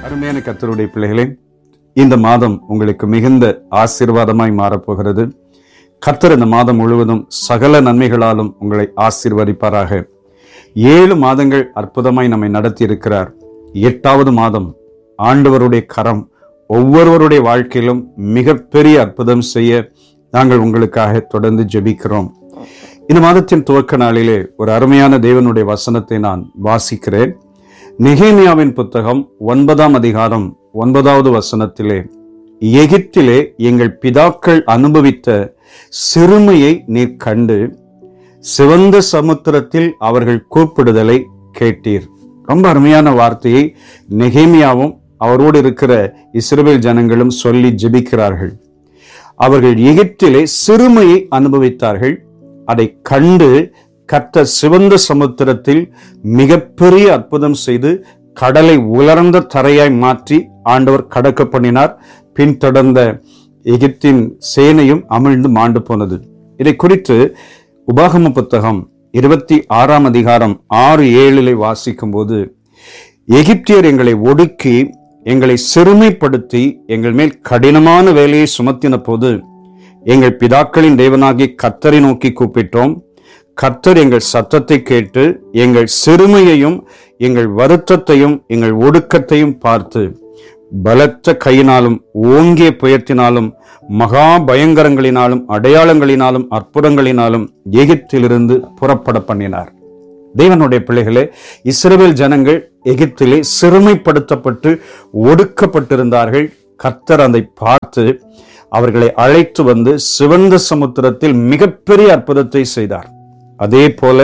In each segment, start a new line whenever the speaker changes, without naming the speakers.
அருமையான கத்தருடைய பிள்ளைகளே இந்த மாதம் உங்களுக்கு மிகுந்த ஆசீர்வாதமாய் மாறப்போகிறது கத்தர் இந்த மாதம் முழுவதும் சகல நன்மைகளாலும் உங்களை ஆசீர்வதிப்பாராக ஏழு மாதங்கள் அற்புதமாய் நம்மை நடத்தி இருக்கிறார் எட்டாவது மாதம் ஆண்டவருடைய கரம் ஒவ்வொருவருடைய வாழ்க்கையிலும் மிகப்பெரிய அற்புதம் செய்ய நாங்கள் உங்களுக்காக தொடர்ந்து ஜெபிக்கிறோம் இந்த மாதத்தின் துவக்க நாளிலே ஒரு அருமையான தேவனுடைய வசனத்தை நான் வாசிக்கிறேன் நெகேமியாவின் புத்தகம் ஒன்பதாம் அதிகாரம் ஒன்பதாவது வசனத்திலே எகிப்திலே எங்கள் பிதாக்கள் அனுபவித்த சிறுமையை நீர் கண்டு சிவந்த சமுத்திரத்தில் அவர்கள் கூப்பிடுதலை கேட்டீர் ரொம்ப அருமையான வார்த்தையை நெகேமியாவும் அவரோடு இருக்கிற இஸ்ரவேல் ஜனங்களும் சொல்லி ஜெபிக்கிறார்கள் அவர்கள் எகிப்திலே சிறுமையை அனுபவித்தார்கள் அதை கண்டு கர்த்தர் சிவந்த சமுத்திரத்தில் மிகப்பெரிய அற்புதம் செய்து கடலை உலர்ந்த தரையாய் மாற்றி ஆண்டவர் கடக்க பண்ணினார் பின்தொடர்ந்த எகிப்தின் சேனையும் அமிழ்ந்து மாண்டு போனது இதை குறித்து உபாகம புத்தகம் இருபத்தி ஆறாம் அதிகாரம் ஆறு ஏழிலே வாசிக்கும் போது எகிப்தியர் எங்களை ஒடுக்கி எங்களை சிறுமைப்படுத்தி எங்கள் மேல் கடினமான வேலையை சுமத்தின போது எங்கள் பிதாக்களின் தேவனாகி கத்தரை நோக்கி கூப்பிட்டோம் கர்த்தர் எங்கள் சத்தத்தை கேட்டு எங்கள் சிறுமையையும் எங்கள் வருத்தத்தையும் எங்கள் ஒடுக்கத்தையும் பார்த்து பலத்த கையினாலும் ஓங்கிய புயத்தினாலும் மகா பயங்கரங்களினாலும் அடையாளங்களினாலும் அற்புதங்களினாலும் எகிப்திலிருந்து புறப்பட பண்ணினார் தேவனுடைய பிள்ளைகளே இஸ்ரவேல் ஜனங்கள் எகிப்திலே சிறுமைப்படுத்தப்பட்டு ஒடுக்கப்பட்டிருந்தார்கள் கர்த்தர் அதை பார்த்து அவர்களை அழைத்து வந்து சிவந்த சமுத்திரத்தில் மிகப்பெரிய அற்புதத்தை செய்தார் அதே போல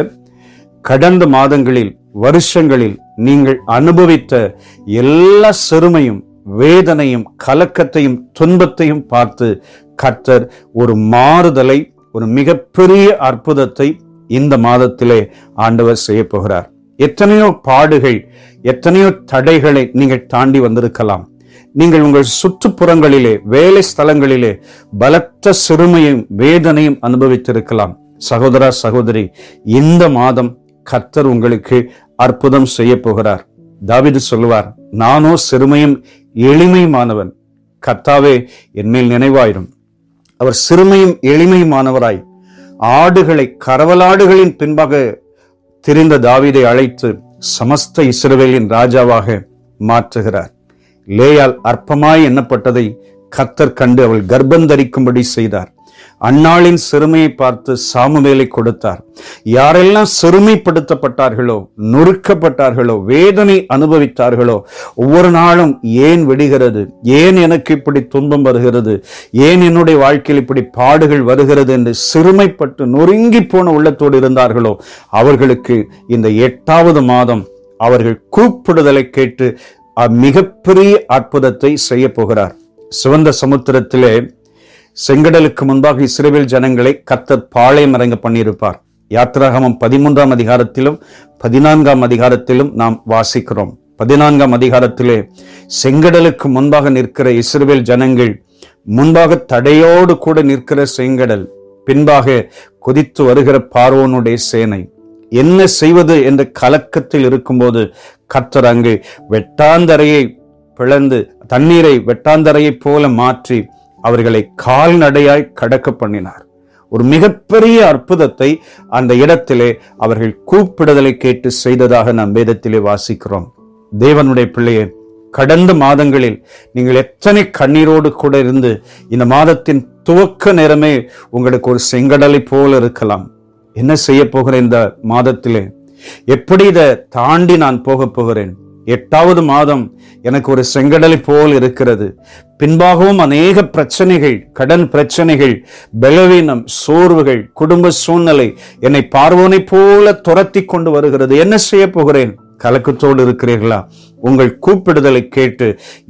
கடந்த மாதங்களில் வருஷங்களில் நீங்கள் அனுபவித்த எல்லா சிறுமையும் வேதனையும் கலக்கத்தையும் துன்பத்தையும் பார்த்து கர்த்தர் ஒரு மாறுதலை ஒரு மிகப்பெரிய அற்புதத்தை இந்த மாதத்திலே ஆண்டவர் செய்ய போகிறார் எத்தனையோ பாடுகள் எத்தனையோ தடைகளை நீங்கள் தாண்டி வந்திருக்கலாம் நீங்கள் உங்கள் சுற்றுப்புறங்களிலே வேலை ஸ்தலங்களிலே பலத்த சிறுமையும் வேதனையும் அனுபவித்திருக்கலாம் சகோதரா சகோதரி இந்த மாதம் கர்த்தர் உங்களுக்கு அற்புதம் செய்ய போகிறார் தாவிது சொல்லுவார் நானோ சிறுமையும் எளிமையுமானவன் கர்த்தாவே என்மேல் நினைவாயிரும் அவர் சிறுமையும் எளிமையுமானவராய் ஆடுகளை கரவலாடுகளின் பின்பாக திரிந்த தாவீதை அழைத்து சமஸ்த இஸ்ரவேலின் ராஜாவாக மாற்றுகிறார் லேயால் அற்பமாய் எண்ணப்பட்டதை கத்தர் கண்டு அவள் கர்ப்பந்தரிக்கும்படி செய்தார் அன்னாளின் சிறுமையை பார்த்து சாமுவேலை கொடுத்தார் யாரெல்லாம் சிறுமைப்படுத்தப்பட்டார்களோ நொறுக்கப்பட்டார்களோ வேதனை அனுபவித்தார்களோ ஒவ்வொரு நாளும் ஏன் விடுகிறது ஏன் எனக்கு இப்படி துன்பம் வருகிறது ஏன் என்னுடைய வாழ்க்கையில் இப்படி பாடுகள் வருகிறது என்று சிறுமைப்பட்டு நொறுங்கி போன உள்ளத்தோடு இருந்தார்களோ அவர்களுக்கு இந்த எட்டாவது மாதம் அவர்கள் கூப்பிடுதலை கேட்டு மிகப்பெரிய அற்புதத்தை செய்ய போகிறார் சிவந்த சமுத்திரத்திலே செங்கடலுக்கு முன்பாக இஸ்ரேல் ஜனங்களை கத்தர் பாளையம் இறங்க பண்ணியிருப்பார் யாத்ராகமம் பதிமூன்றாம் அதிகாரத்திலும் பதினான்காம் அதிகாரத்திலும் நாம் வாசிக்கிறோம் பதினான்காம் அதிகாரத்திலே செங்கடலுக்கு முன்பாக நிற்கிற இஸ்ரேல் ஜனங்கள் முன்பாக தடையோடு கூட நிற்கிற செங்கடல் பின்பாக கொதித்து வருகிற பார்வோனுடைய சேனை என்ன செய்வது என்ற கலக்கத்தில் இருக்கும்போது கர்த்தர் அங்கு வெட்டாந்தரையை பிளந்து தண்ணீரை வெட்டாந்தரையைப் போல மாற்றி அவர்களை கால்நடையாய் கடக்க பண்ணினார் ஒரு மிகப்பெரிய அற்புதத்தை அந்த இடத்திலே அவர்கள் கூப்பிடுதலை கேட்டு செய்ததாக நாம் வேதத்திலே வாசிக்கிறோம் தேவனுடைய பிள்ளையே கடந்த மாதங்களில் நீங்கள் எத்தனை கண்ணீரோடு கூட இருந்து இந்த மாதத்தின் துவக்க நேரமே உங்களுக்கு ஒரு செங்கடலை போல இருக்கலாம் என்ன செய்ய போகிறேன் இந்த மாதத்திலே எப்படி இதை தாண்டி நான் போக போகிறேன் எட்டாவது மாதம் எனக்கு ஒரு செங்கடலை போல் இருக்கிறது பின்பாகவும் அநேக பிரச்சனைகள் கடன் பிரச்சனைகள் பலவீனம் சோர்வுகள் குடும்ப சூழ்நிலை என்னை பார்வோனை போல துரத்தி கொண்டு வருகிறது என்ன செய்ய போகிறேன் கலக்கத்தோடு இருக்கிறீர்களா உங்கள் கூப்பிடுதலை கேட்டு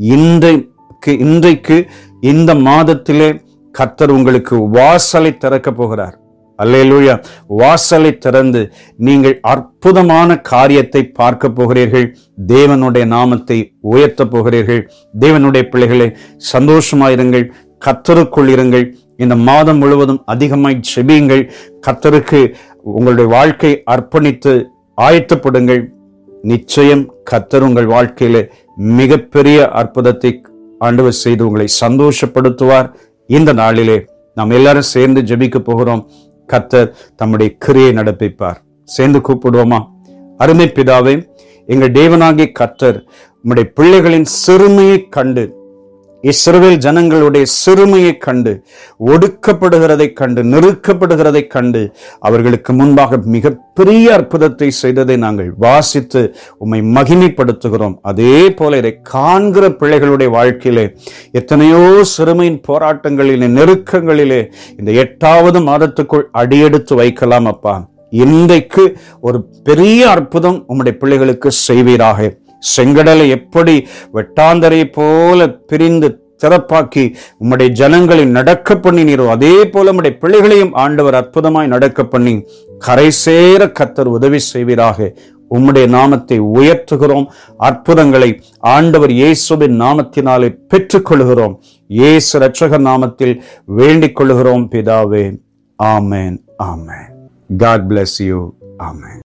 இன்றைக்கு இன்றைக்கு இந்த மாதத்திலே கர்த்தர் உங்களுக்கு வாசலை திறக்க போகிறார் அல்லேலூயா வாசலை திறந்து நீங்கள் அற்புதமான காரியத்தை பார்க்க போகிறீர்கள் தேவனுடைய நாமத்தை உயர்த்த போகிறீர்கள் தேவனுடைய பிள்ளைகளை சந்தோஷமாயிருங்கள் கத்தருக்குள் இருங்கள் இந்த மாதம் முழுவதும் அதிகமாய் செபியுங்கள் கத்தருக்கு உங்களுடைய வாழ்க்கை அர்ப்பணித்து ஆயத்தப்படுங்கள் நிச்சயம் கத்தர் உங்கள் வாழ்க்கையில மிகப்பெரிய அற்புதத்தை ஆண்டவர் செய்து உங்களை சந்தோஷப்படுத்துவார் இந்த நாளிலே நாம் எல்லாரும் சேர்ந்து ஜெபிக்க போகிறோம் கத்தர் தம்முடைய கிரியை நடப்பிப்பார் சேர்ந்து கூப்பிடுவோமா அருமை பிதாவே எங்கள் தேவனாகிய கத்தர் உம்முடைய பிள்ளைகளின் சிறுமையை கண்டு இஸ்ரவேல் ஜனங்களுடைய சிறுமையை கண்டு ஒடுக்கப்படுகிறதை கண்டு நெருக்கப்படுகிறதை கண்டு அவர்களுக்கு முன்பாக மிகப்பெரிய அற்புதத்தை செய்ததை நாங்கள் வாசித்து உம்மை மகிமைப்படுத்துகிறோம் அதே போல இதை காண்கிற பிள்ளைகளுடைய வாழ்க்கையிலே எத்தனையோ சிறுமையின் போராட்டங்களிலே நெருக்கங்களிலே இந்த எட்டாவது மாதத்துக்குள் அடியெடுத்து வைக்கலாம் அப்பா இன்றைக்கு ஒரு பெரிய அற்புதம் உம்முடைய பிள்ளைகளுக்கு செய்வீராக செங்கடலை எப்படி வெட்டாந்தரை போல பிரிந்து திறப்பாக்கி உம்முடைய ஜனங்களை நடக்க பண்ணினீரோ அதே போல உம்முடைய பிள்ளைகளையும் ஆண்டவர் அற்புதமாய் நடக்க பண்ணி கரை சேர கத்தர் உதவி செய்வீராக உம்முடைய நாமத்தை உயர்த்துகிறோம் அற்புதங்களை ஆண்டவர் இயேசுவின் நாமத்தினாலே பெற்றுக்கொள்கிறோம் இயேசு ரட்சகர் நாமத்தில் வேண்டிக் கொள்கிறோம் பிதாவே ஆமேன் ஆமேன் காட் bless you ஆமேன்